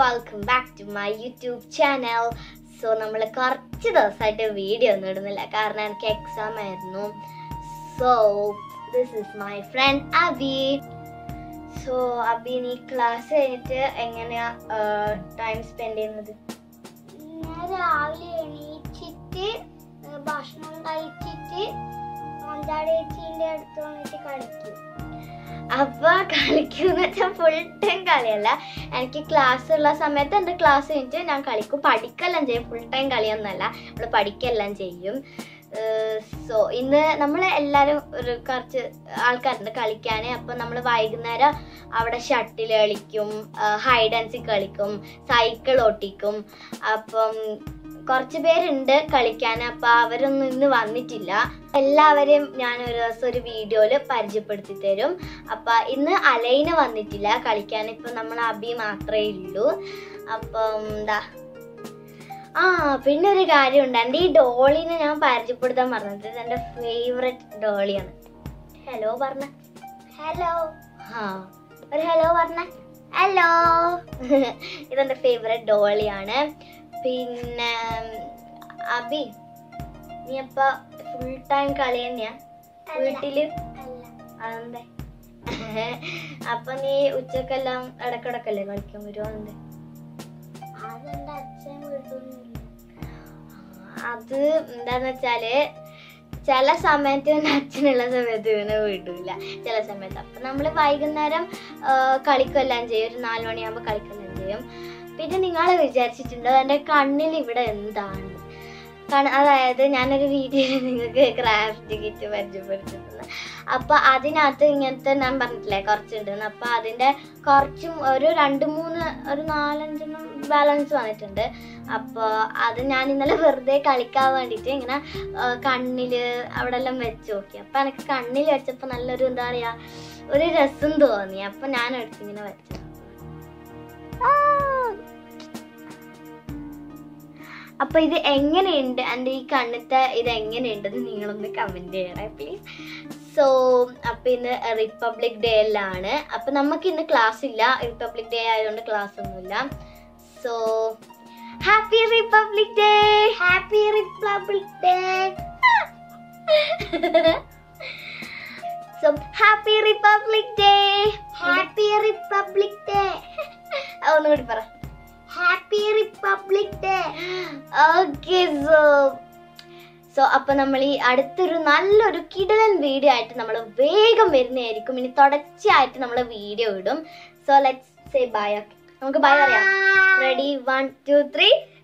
Welcome back to my YouTube channel so നമ്മൾ കുറച്ച് ദിവസമായിട്ട് വീഡിയോ ഒന്നും ഇടുന്നില്ല കാരണം എനിക്ക് എക്സാം ആയിരുന്നു so this is my friend Abi so Abi നീ ക്ലാസ് കഴിഞ്ഞിട്ട് എങ്ങനെയാ ടൈം സ്പെൻഡ് ചെയ്യുന്നത് ഞാൻ രാവിലെ എണീച്ചിട്ട് ഏഹ് ഭക്ഷണം കഴിച്ചിട്ട് മന്ദാടേച്ചീൻ്റെ അടുത്ത് വന്നിട്ട് കളിക്കും അപ്പൊ കളിക്കുന്ന വെച്ചാൽ ഫുൾ ടൈം കളിയല്ല എനിക്ക് ക്ലാസ് ഉള്ള സമയത്ത് എൻ്റെ ക്ലാസ് കഴിഞ്ഞിട്ട് ഞാൻ കളിക്കും പഠിക്കെല്ലാം ചെയ്യും ഫുൾ ടൈം കളിയൊന്നുമല്ല നമ്മൾ പഠിക്കെല്ലാം ചെയ്യും സോ ഇന്ന് നമ്മൾ എല്ലാവരും ഒരു കുറച്ച് ആൾക്കാരുണ്ട് കളിക്കാൻ അപ്പം നമ്മൾ വൈകുന്നേരം അവിടെ ഷട്ടിൽ കളിക്കും ഹൈഡ് ആൻഡ് സീക്ക് കളിക്കും സൈക്കിൾ ഓട്ടിക്കും അപ്പം കുറച്ച് പേരുണ്ട് കളിക്കാൻ അപ്പം അവരൊന്നും ഇന്ന് വന്നിട്ടില്ല എല്ലാവരെയും ഞാൻ ഒരു ദിവസം ഒരു വീഡിയോയിൽ പരിചയപ്പെടുത്തി തരും അപ്പം ഇന്ന് അലൈന വന്നിട്ടില്ല കളിക്കാൻ ഇപ്പം നമ്മൾ അബി മാത്രമേ ഉള്ളൂ അപ്പം എന്താ ആ പിന്നെ ഒരു കാര്യമുണ്ട് എൻ്റെ ഈ ഡോളിനെ ഞാൻ പരിചയപ്പെടുത്താൻ പറഞ്ഞത് ഇത് എൻ്റെ ഫേവററ്റ് ഡോളിയാണ് ഹലോ പറഞ്ഞ ഹലോ ആ ഒരു ഹലോ പറഞ്ഞ ഹലോ ഇതെന്റെ ഫേവററ്റ് ഡോളിയാണ് പിന്നെ അബി നീ അപ്പ ഫുൾ ടൈം കളി തന്നെയാ അല്ല. വീട്ടില് അല്ല അതെന്തേ അപ്പൊ നീ ഉച്ചക്കെല്ലാം ഇടക്കിടക്കല്ലേ കളിക്കാൻ വരുമോ എന്തേ അതെന്റെ അച്ഛൻ വീട്ടൊന്നുമില്ല അത് എന്താന്ന് വെച്ചാല് ചില സമയത്ത് ഇവന് അച്ഛനുള്ള സമയത്ത് ഇവനെ വിടൂല ചില സമയത്ത് അപ്പൊ നമ്മള് വൈകുന്നേരം ആ, കളിക്കെല്ലാം ചെയ്യും ഒരു നാല് മണിയാകുമ്പോ കളിക്കെല്ലാം ചെയ്യും പിന്നെ നിങ്ങൾ വിചാരിച്ചിട്ടുണ്ടോ എൻ്റെ കണ്ണിൽ ഇവിടെ എന്താണ് കാരണം അതായത് ഞാനൊരു വീഡിയോയിൽ നിങ്ങൾക്ക് ക്രാഫ്റ്റ് കിറ്റ് പരിചയപ്പെടുത്തിട്ടുണ്ട് അപ്പൊ അതിനകത്ത് ഇങ്ങനത്തെ ഞാൻ പറഞ്ഞിട്ടില്ലേ കുറച്ചുണ്ടെന്ന് അപ്പൊ അതിന്റെ കുറച്ചും ഒരു രണ്ട് മൂന്ന് ഒരു നാലഞ്ചെണ്ണം ബാലൻസ് വന്നിട്ടുണ്ട് അപ്പോൾ അത് ഞാൻ ഇന്നലെ വെറുതെ കളിക്കാൻ വേണ്ടിയിട്ട് ഇങ്ങനെ ആ, കണ്ണില് അവിടെ എല്ലാം വെച്ച് നോക്കി അപ്പൊ എനിക്ക് കണ്ണിൽ വെച്ചപ്പോ നല്ലൊരു എന്താ പറയാ ഒരു രസം തോന്നി അപ്പൊ ഞാൻ എടുത്ത് ഇങ്ങനെ വെച്ചു ആ. അപ്പൊ ഇത് എങ്ങനെയുണ്ട് എൻ്റെ ഈ കണ്ണത്തെ ഇത് എങ്ങനെയുണ്ടെന്ന് നിങ്ങളൊന്ന് കമന്റ് ചെയ്യണേ പ്ലീസ് സോ അപ്പൊ ഇന്ന് റിപ്പബ്ലിക് ഡേ എല്ലാണ് അപ്പൊ നമുക്ക് ഇന്ന് ക്ലാസ് ഇല്ല റിപ്പബ്ലിക് ഡേ ആയതുകൊണ്ട് ക്ലാസ് ഒന്നുമില്ല so happy republic day happy republic day so happy republic day happy republic day ഒന്നുകൂടി പറ happy republic day okay so so അപ്പൊ നമ്മൾ ഈ അടുത്തൊരു നല്ലൊരു കിടലൻ വീഡിയോ ആയിട്ട് നമ്മൾ വേഗം വരുന്നതായിരിക്കും ഇനി തുടർച്ചയായിട്ട് നമ്മൾ വീഡിയോ ഇടും so let's say bye okay നമുക്ക് ബൈ പറയാം റെഡി വൺ ടു ത്രീ